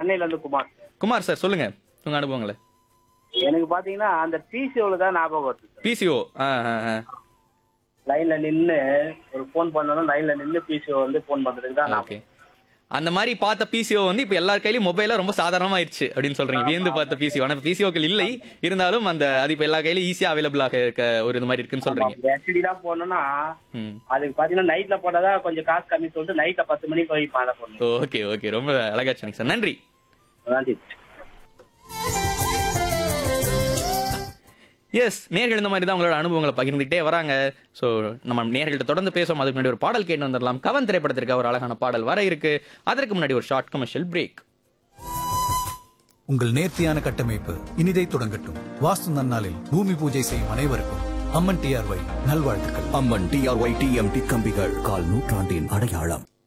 சென்னையில இருந்து குமார் குமார் சார் சொல்லுங்க உங்க அனுபவங்களை எனக்கு பாத்தீங்கன்னா அந்த பிசிஓல தான் ஞாபகம் வருது பிசிஓ ஆ ஆ ஆ லைன்ல நின்னு ஒரு ஃபோன் பண்ணணும் லைன்ல நின்னு பிசிஓ வந்து ஃபோன் பண்றதுக்கு தான் ஓகே ஞாபகம் அந்த மாதிரி பார்த்த பிசிஓ வந்து இப்போ எல்லார் கையிலயும் மொபைலா ரொம்ப சாதாரணமாயிருச்சு அப்படின்னு சொல்றீங்க வியந்து பார்த்த பிசிஓ ஆனா பிசிஓக்கள் இல்லை இருந்தாலும் அந்த அது இப்போ எல்லா கையிலயும் ஈஸியா அவைலபிளாக இருக்க ஒரு இது மாதிரி இருக்குன்னு சொல்றீங்க எஸ்டிடி தான் போனோம்னா ம் அதுக்கு பாத்தீங்கன்னா நைட்ல போட்டாதான் கொஞ்சம் காசு கம்மி சொல்லிட்டு நைட்ல பத்து மணிக்கு போய் பாட போடணும் ஓகே ஓகே ரொம்ப அழகா சொன்னீங்க சார் நன்றி நன்றி எஸ் நேர்கள் இந்த மாதிரி தான் உங்களோட அனுபவங்களை பகிர்ந்துகிட்டே வராங்க ஸோ நம்ம நேர்கள்ட்ட தொடர்ந்து பேசுவோம் அதுக்கு முன்னாடி ஒரு பாடல் கேட்டு வந்துடலாம் கவன் திரைப்படத்திற்கு ஒரு அழகான பாடல் வர இருக்கு அதற்கு முன்னாடி ஒரு ஷார்ட் கமர்ஷியல் பிரேக் உங்கள் நேர்த்தியான கட்டமைப்பு இனிதை தொடங்கட்டும் வாஸ்து நன்னாளில் பூமி பூஜை செய்யும் அனைவருக்கும் அம்மன் டிஆர்ஒய் நல்வாழ்த்துக்கள் அம்மன் டிஆர்ஒய் டிஎம்டி கம்பிகள் கால் நூற்றாண்டின் அடையாளம்